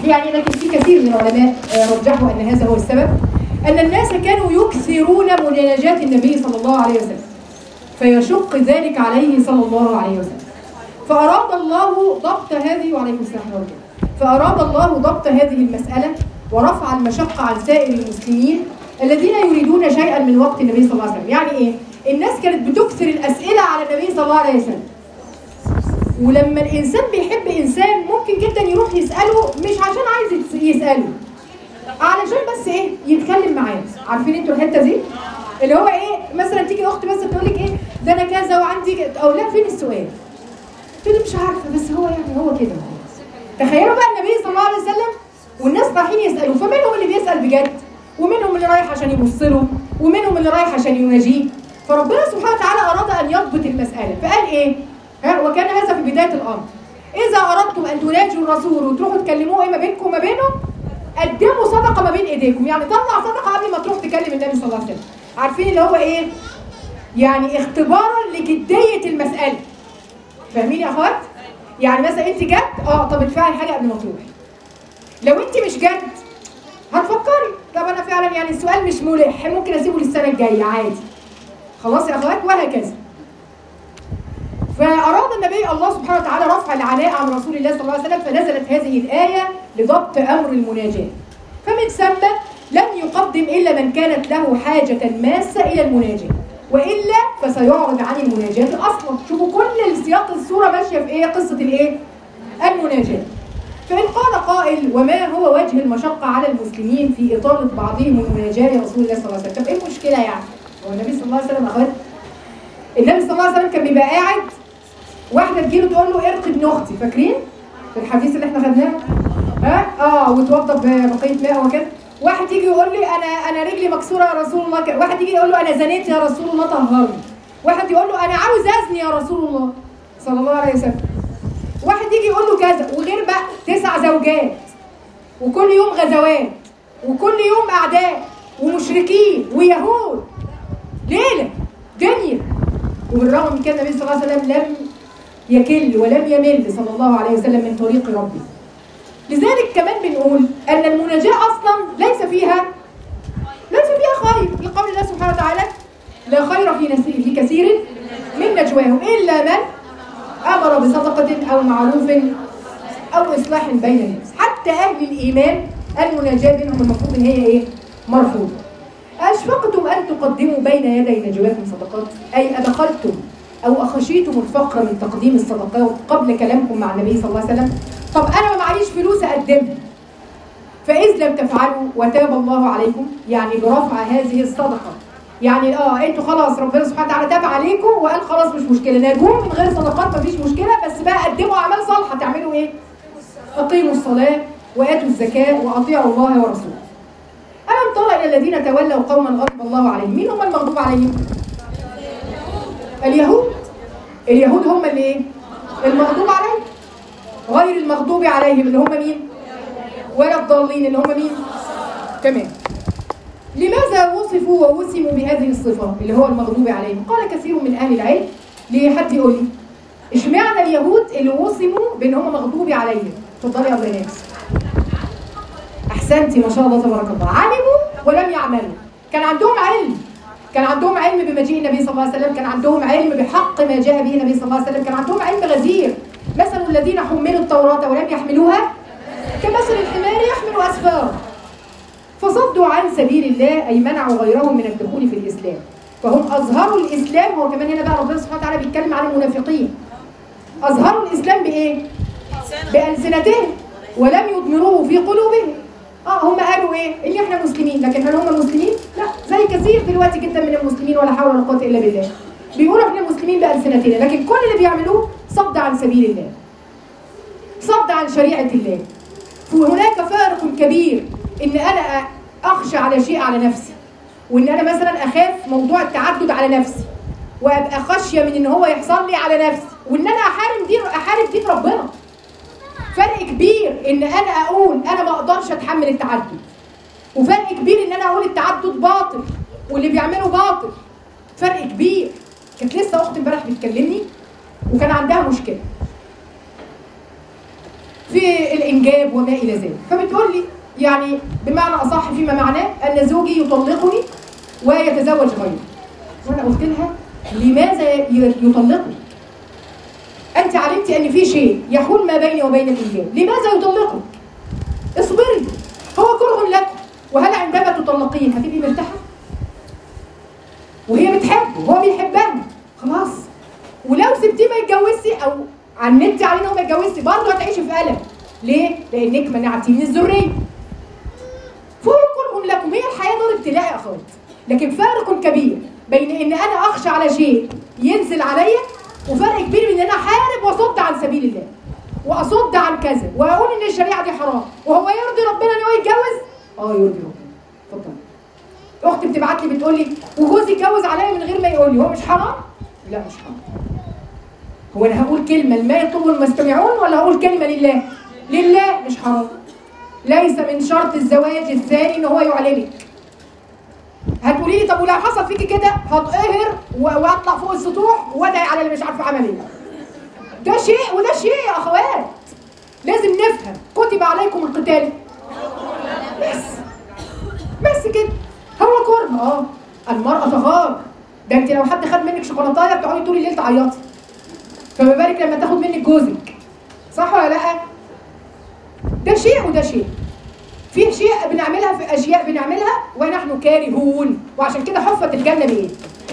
يعني لكن في كثير من العلماء آه، رجحوا ان هذا هو السبب ان الناس كانوا يكثرون مناجاة النبي صلى الله عليه وسلم فيشق ذلك عليه صلى الله عليه وسلم فأراد الله ضبط هذه وعليكم السلام ورحمة الله فأراد الله ضبط هذه المسألة ورفع المشقة عن سائر المسلمين الذين يريدون شيئا من وقت النبي صلى الله عليه وسلم يعني ايه؟ الناس كانت بتكثر الأسئلة على النبي صلى الله عليه وسلم ولما الإنسان بيحب إنسان ممكن جدا يروح يسأله مش عشان عايز يتس- يسأله علشان بس ايه يتكلم معاه عارفين انتوا الحته دي اللي هو ايه مثلا تيجي اخت بس تقول لك ايه ده انا كذا وعندي ك- او لا فين السؤال تقول لي مش عارفه بس هو يعني هو كده تخيلوا بقى النبي صلى الله عليه وسلم والناس رايحين يسالوا فمنهم اللي بيسال بجد ومنهم اللي رايح عشان يبص له ومنهم اللي رايح عشان يناجيه فربنا سبحانه وتعالى اراد ان يضبط المساله فقال ايه ها وكان هذا في بدايه الامر اذا اردتم ان تناجوا الرسول وتروحوا تكلموه ايه ما بينكم وما بينه قدموا صدقه ما بين ايديكم يعني طلع صدقه قبل ما تروح تكلم النبي صلى الله عليه وسلم عارفين اللي هو ايه يعني اختبارا لجديه المساله فاهمين يا اخوات يعني مثلا انت جد اه طب ادفعي حاجه قبل ما تروحي لو انت مش جد هتفكري طب انا فعلا يعني السؤال مش ملح ممكن اسيبه للسنه الجايه عادي خلاص يا اخوات وهكذا فأراد النبي الله سبحانه وتعالى رفع العناء عن رسول الله صلى الله عليه وسلم فنزلت هذه الآية لضبط أمر المناجاة فمن ثم لم يقدم إلا من كانت له حاجة ماسة إلى المناجاة وإلا فسيعرض عن المناجاة أصلا شوفوا كل السياق الصورة ماشية في إيه قصة الإيه المناجاة فإن قال قائل وما هو وجه المشقة على المسلمين في إطالة بعضهم المناجاة لرسول الله صلى الله عليه وسلم طب إيه المشكلة يعني هو النبي صلى الله عليه وسلم أخوات النبي صلى الله عليه وسلم كان بيبقى قاعد واحده تجيله تقول له ارقي ابن اختي فاكرين في الحديث اللي احنا خدناه ها اه وتوضب ببقيه ماء وكده واحد يجي يقول لي انا انا رجلي مكسوره يا رسول الله كده. واحد يجي يقول له انا زنيت يا رسول الله طهرني واحد يقول له انا عاوز ازني يا رسول الله صلى الله عليه وسلم واحد يجي يقول له كذا وغير بقى تسع زوجات وكل يوم غزوات وكل يوم اعداء ومشركين ويهود ليله دنيا وبالرغم من كده النبي صلى الله عليه وسلم لم يكل ولم يمل صلى الله عليه وسلم من طريق ربه لذلك كمان بنقول ان المناجاه اصلا ليس فيها ليس فيها خير لقول الله سبحانه وتعالى لا خير في نس- في كثير من نجواهم الا من امر بصدقه او معروف او اصلاح بين الناس حتى اهل الايمان المناجاه بينهم المفروض ان هي ايه مرفوضه أشفقتم أن تقدموا بين يدي نجواكم صدقات أي أدخلتم أو أخشيتم الفقر من تقديم الصدقات قبل كلامكم مع النبي صلى الله عليه وسلم طب أنا ما معيش فلوس أقدمها فإذ لم تفعلوا وتاب الله عليكم يعني برفع هذه الصدقة يعني اه انتوا خلاص ربنا سبحانه وتعالى تاب عليكم وقال خلاص مش مشكله نجوم من غير صدقات مفيش مشكله بس بقى قدموا اعمال صالحه تعملوا ايه؟ اقيموا الصلاه واتوا الزكاه واطيعوا الله ورسوله. ألم ترى إلى الذين تولوا قوما غضب الله عليهم مين هم المغضوب عليهم اليهود اليهود هم اللي ايه المغضوب عليهم غير المغضوب عليهم اللي هم مين ولا الضالين اللي هم مين تمام لماذا وصفوا ووسموا بهذه الصفة اللي هو المغضوب عليهم قال كثير من أهل العلم ليه حد يقول لي اشمعنى اليهود اللي وصموا بان هم مغضوب عليهم اتفضلي يا ابو ناس احسنتي ما شاء الله تبارك الله علموا ولم يعملوا كان عندهم علم كان عندهم علم بمجيء النبي صلى الله عليه وسلم كان عندهم علم بحق ما جاء به النبي صلى الله عليه وسلم كان عندهم علم غزير مثل الذين حملوا التوراة ولم يحملوها كمثل الحمار يحمل أسفارا فصدوا عن سبيل الله أي منعوا غيرهم من الدخول في الإسلام فهم أظهروا الإسلام هو كمان هنا بقى ربنا سبحانه وتعالى بيتكلم عن المنافقين أظهروا الإسلام بإيه؟ بألسنتهم ولم يضمروه في قلوبهم اه هم قالوا ايه؟ ان احنا مسلمين لكن هل هم مسلمين؟ لا زي كثير دلوقتي جدا من المسلمين ولا حول ولا قوه الا بالله بيقولوا احنا مسلمين بألسنتنا لكن كل اللي بيعملوه صد عن سبيل الله صد عن شريعه الله فهناك فارق كبير ان انا اخشى على شيء على نفسي وان انا مثلا اخاف موضوع التعدد على نفسي وابقى خاشيه من ان هو يحصل لي على نفسي وان انا احارب دين احارب دين ربنا فرق كبير ان انا اقول انا ما اقدرش اتحمل التعدد وفرق كبير ان انا اقول التعدد باطل واللي بيعمله باطل فرق كبير كانت لسه اختي امبارح بتكلمني وكان عندها مشكله في الانجاب وما الى ذلك فبتقول لي يعني بمعنى اصح فيما معناه ان زوجي يطلقني ويتزوج غيري وانا قلت لها لماذا ي- يطلقني انت علمت ان في شيء يحول ما بيني وبين الانجاب لماذا يطلقك اصبري هو كره لك وهل عندما تطلقين هتبقي مرتاحه وهي بتحبه وهو بيحبها خلاص ولو سبتيه ما يتجوزش او عنتي عليه ان هو ما يتجوزش برضه هتعيشي في الم ليه؟ لانك منعتيه من الذريه فهو كره لكم هي الحياه دور ابتلاء يا اخوات لكن فارق كبير بين ان انا اخشى على شيء ينزل عليا وفرق كبير بين ان انا احارب واصد عن سبيل الله واصد عن كذا واقول ان الشريعه دي حرام وهو يرضي ربنا ان هو يتجوز اه يرضي ربنا اتفضل اختي بتبعت لي بتقول لي وجوزي اتجوز عليا من غير ما يقول لي هو مش حرام لا مش حرام هو انا هقول كلمه لما يطلب المستمعون ولا هقول كلمه لله لله مش حرام ليس من شرط الزواج الثاني ان هو يعلمك هتقولي لي طب ولو حصل فيكي كده هتقهر و- واطلع فوق السطوح وادعي على اللي مش عارفه عمل ايه ده شيء وده شيء يا اخوات لازم نفهم كتب عليكم القتال بس بس كده هو كره اه المرأة تغار ده انت لو حد خد منك شوكولاتايه بتقعدي طول الليل تعيطي فما بالك لما تاخد منك جوزك صح ولا لا ده شيء وده شيء في شيء بنعملها في اشياء بنعملها ونحن كارهون وعشان كده حفت الجنه بايه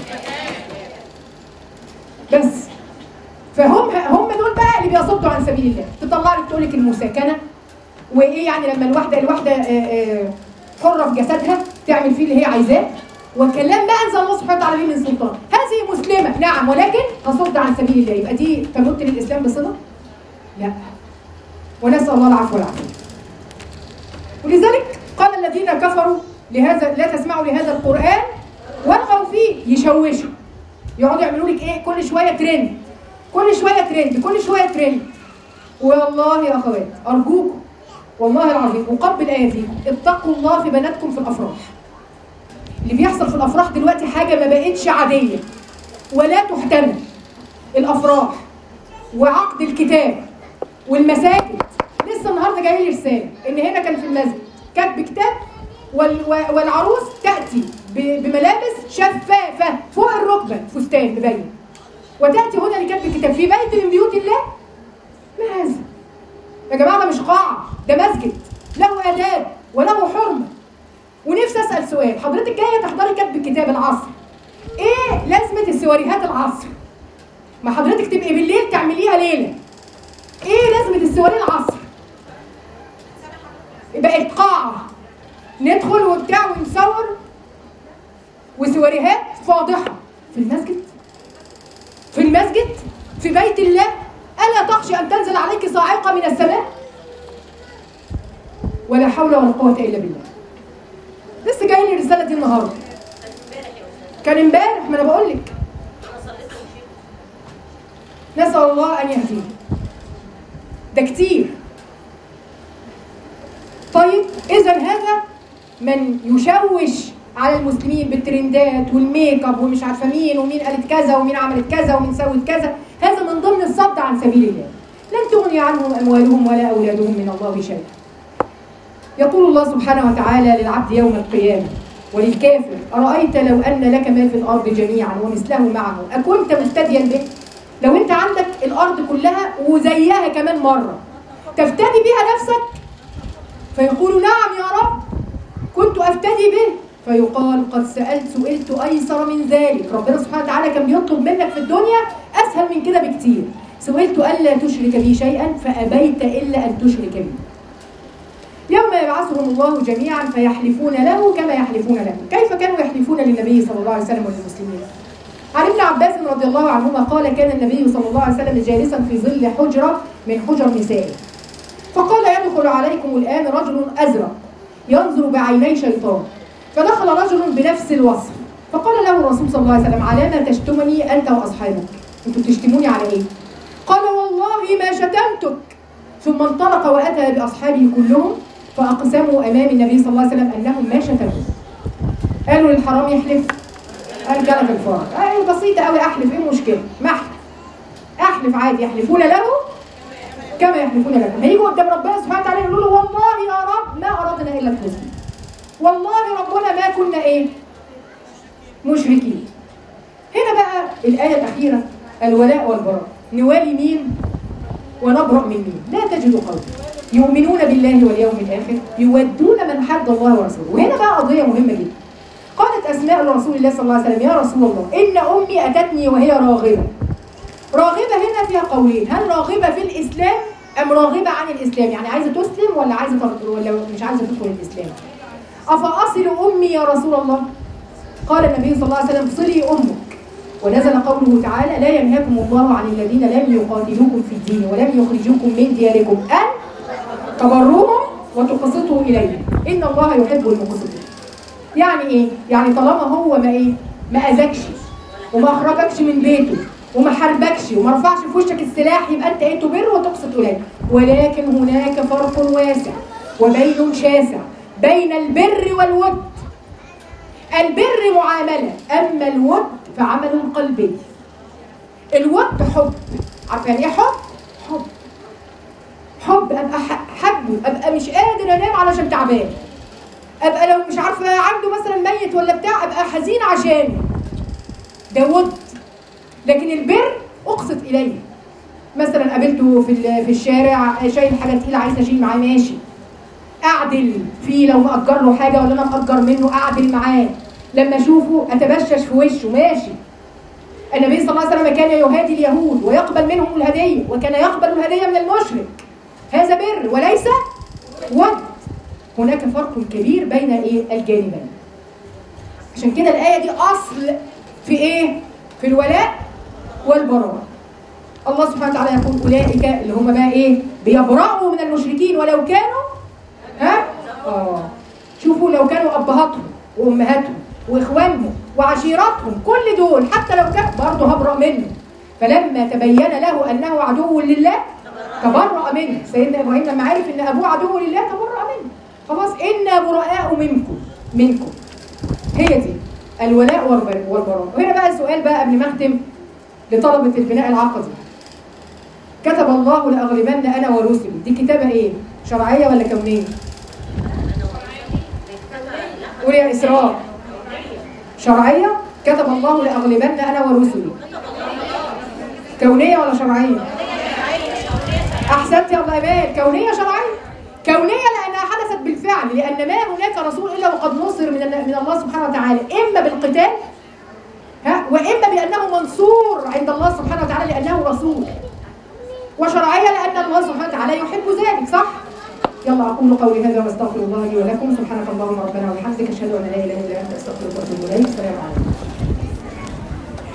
بس فهم هم دول بقى اللي بيصدوا عن سبيل الله تطلع لك تقول لك المساكنه وايه يعني لما الواحده الواحده آه، آه، حره في جسدها تعمل فيه اللي هي عايزاه وكلام ما انزل الله سبحانه وتعالى به من سلطان هذه مسلمه نعم ولكن تصد عن سبيل الله يبقى دي تمت للاسلام بصله لا ونسال الله العفو والعافيه ولذلك قال الذين كفروا لهذا لا تسمعوا لهذا القران والغوا فيه يشوشوا يقعدوا يعملوا لك ايه كل شويه ترند كل شويه ترند كل شويه ترند والله يا اخوات ارجوكم والله العظيم اقبل ايديكم اتقوا الله في بناتكم في الافراح اللي بيحصل في الافراح دلوقتي حاجه ما بقتش عاديه ولا تحتمل الافراح وعقد الكتاب والمساجد لسه النهارده جاي لي رساله ان هنا كان في المسجد كاتب كتاب وال و- والعروس تاتي ب- بملابس شفافه فوق الركبه فستان مبين وتاتي هنا لكتب الكتاب في بيت من بيوت الله ما هذا يا جماعه ده مش قاعه ده مسجد له اداب وله حرمه ونفسي اسال سؤال حضرتك جايه تحضري كتب كتاب العصر ايه لازمه السواريهات العصر ما حضرتك تبقي بالليل تعمليها ليله ايه لازمه السواري العصر بقت قاعه ندخل وبتاع ونصور وسواريهات فاضحه في المسجد في المسجد في بيت الله الا تخشى ان تنزل عليك صاعقه من السماء ولا حول ولا قوه الا بالله لسه جاي لي الرساله دي النهارده كان امبارح ما انا بقول لك نسال الله ان يهديه ده كتير طيب اذا هذا من يشوش على المسلمين بالترندات والميك اب ومش عارفه مين ومين قالت كذا ومين عملت كذا ومين سوت كذا هذا من ضمن الصد عن سبيل الله لن تغني عنهم اموالهم ولا اولادهم من الله شيئا يقول الله سبحانه وتعالى للعبد يوم القيامه وللكافر ارايت لو ان لك ما في الارض جميعا ومثله معه اكنت مفتديا به لو انت عندك الارض كلها وزيها كمان مره تفتدي بها نفسك فيقول نعم يا رب كنت افتدي به فيقال قد سالت سئلت ايسر من ذلك ربنا سبحانه وتعالى كان بيطلب منك في الدنيا اسهل من كده بكتير سئلت الا تشرك بي شيئا فابيت الا ان تشرك بي يوم يبعثهم الله جميعا فيحلفون له كما يحلفون له كيف كانوا يحلفون للنبي صلى الله عليه وسلم وللمسلمين عن ابن عباس رضي الله عنهما قال كان النبي صلى الله عليه وسلم جالسا في ظل حجره من حجر نسائه فقال يدخل عليكم الآن رجل أزرق ينظر بعيني شيطان فدخل رجل بنفس الوصف فقال له الرسول صلى الله عليه وسلم على ما تشتمني أنت وأصحابك أنتوا بتشتموني على إيه؟ قال والله ما شتمتك ثم انطلق وأتى بأصحابه كلهم فأقسموا أمام النبي صلى الله عليه وسلم أنهم ما شتموه قالوا للحرام يحلف قال كلف الفرج أي بسيطة أوي أحلف إيه المشكلة؟ ما أحلف أحلف عادي يحلفون له كما يحلفون لكم هيجوا قدام ربنا سبحانه وتعالى يقولوا له والله يا رب ما اردنا الا الحسنى والله ربنا ما كنا ايه مشركين هنا بقى الايه الاخيره الولاء والبراء نوالي مين ونبرأ من مين لا تجد قوم يؤمنون بالله واليوم الآخر يودون من حد الله ورسوله وهنا بقى قضية مهمة جدا قالت أسماء لرسول الله صلى الله عليه وسلم يا رسول الله إن أمي أتتني وهي راغبة راغبة هنا فيها قولين هل راغبة في الإسلام أم راغبة عن الإسلام يعني عايزة تسلم ولا عايزة ترد ولا مش عايزة تدخل الإسلام أفأصل أمي يا رسول الله قال النبي صلى الله عليه وسلم صلي أمك ونزل قوله تعالى لا ينهاكم الله عن الذين لم يقاتلوكم في الدين ولم يخرجوكم من دياركم أن تبروهم وتقسطوا إليهم إن الله يحب المقسطين يعني إيه؟ يعني طالما هو ما إيه؟ ما أذكش وما أخرجكش من بيته وما حاربكش وما رفعش في وشك السلاح يبقى أنت إيه تبر وتقسط إليه ولكن هناك فرق واسع وبين شاسع بين البر والود البر معاملة أما الود فعمل قلبي الود حب عارفه يعني ايه حب؟ حب حب ابقى حبه ابقى مش قادر انام علشان تعبان ابقى لو مش عارفه عنده مثلا ميت ولا بتاع ابقى حزين عشانه ده ود لكن البر اقسط اليه مثلا قابلته في في الشارع شايل حاجه تقيله عايز اشيل معاه ماشي اعدل فيه لو مأجر له حاجه ولا انا مأجر منه اعدل معاه لما اشوفه اتبشش في وشه ماشي النبي صلى الله عليه وسلم كان يهادي اليهود ويقبل منهم الهديه وكان يقبل الهديه من المشرك هذا بر وليس ود هناك فرق كبير بين ايه الجانبين عشان كده الايه دي اصل في ايه في الولاء والبراء الله سبحانه وتعالى يقول اولئك اللي هم بقى ايه بيبرأوا من المشركين ولو كانوا ها اه شوفوا لو كانوا ابهاتهم وامهاتهم واخوانهم وعشيرتهم كل دول حتى لو كان برضه هبرأ منه فلما تبين له انه عدو لله تبرأ منه سيدنا ابراهيم لما عرف ان ابوه عدو لله تبرأ منه خلاص انا براء منكم منكم هي دي الولاء والبراء وهنا بقى السؤال بقى قبل ما اختم لطلبه البناء العقدي كتب الله لاغلبن انا ورسلي دي كتابه ايه شرعيه ولا كونيه قولي يا اسراء شرعية كتب الله لأغلبن أنا ورسلي كونية ولا شرعية أحسنت يا الله أمان كونية شرعية كونية لأنها حدثت بالفعل لأن ما هناك رسول إلا وقد نصر من من الله سبحانه وتعالى إما بالقتال ها وإما بأنه منصور عند الله سبحانه وتعالى لأنه رسول وشرعية لأن الله سبحانه وتعالى يحب ذلك صح؟ يلا اقول قولي هذا واستغفر الله لي ولكم سبحانك اللهم ربنا وبحمدك اشهد ان لا اله الا انت استغفرك واتوب اليك السلام عليكم